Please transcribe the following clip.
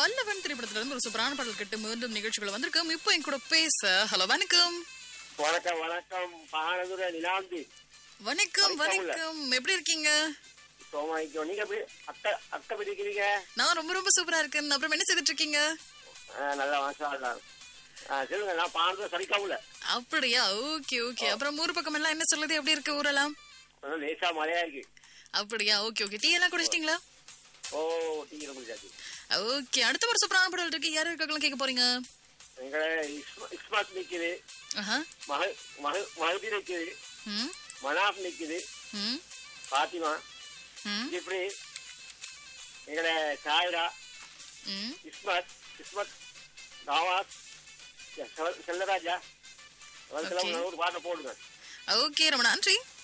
வல்லவன் திரைப்படத்துல இருந்து ஒரு சூப்பரான பாடல் கேட்டு மீண்டும் நிகழ்ச்சிகள் வந்திருக்கோம் இப்போ என் கூட பேச ஹலோ வணக்கம் வணக்கம் வணக்கம் பானதுர நிலாந்தி வணக்கம் வணக்கம். வணக்கம் எப்படி இருக்கீங்க சோமாய்க்கோ நீங்க எப்படி அக்கா அக்கா எப்படி இருக்கிறீங்க நான் ரொம்ப ரொம்ப சூப்பரா இருக்கேன் அப்புறம் என்ன செய்துட்டு இருக்கீங்க ஆ, நல்லா மாசா சொல்லுங்க நான் பானதுர சரிக்காமல அப்படியா ஓகே ஓகே அப்புறம் ஊர் பக்கம் எல்லாம் என்ன சொல்லுது எப்படி இருக்கு ஊரெல்லாம் லேசா மழையா இருக்கு அப்படியா ஓகே ஓகே டீ எல்லாம் குடிச்சிட்டீங்களா ஓ டீ முடிச்சாச்சு ஓகே அடுத்த ஒரு சூப்பரான பாடல் இருக்கு யார் இருக்கலாம் கேட்க போறீங்க எங்களை இஸ்மாத் நிக்குது ஆஹா மக மக மகதி நிக்குது ம் மனாப் நிக்குது ம் பாத்திமா ம் இப்படி எங்களை சாயிரா ம் இஸ்மத் இஸ்மத் நவாஸ் செல்ல- செல்லராஜா அவருக்கெல்லாம் Okay. ஒரு பாட்டை போடுங்க ஓகே ரொம்ப நன்றி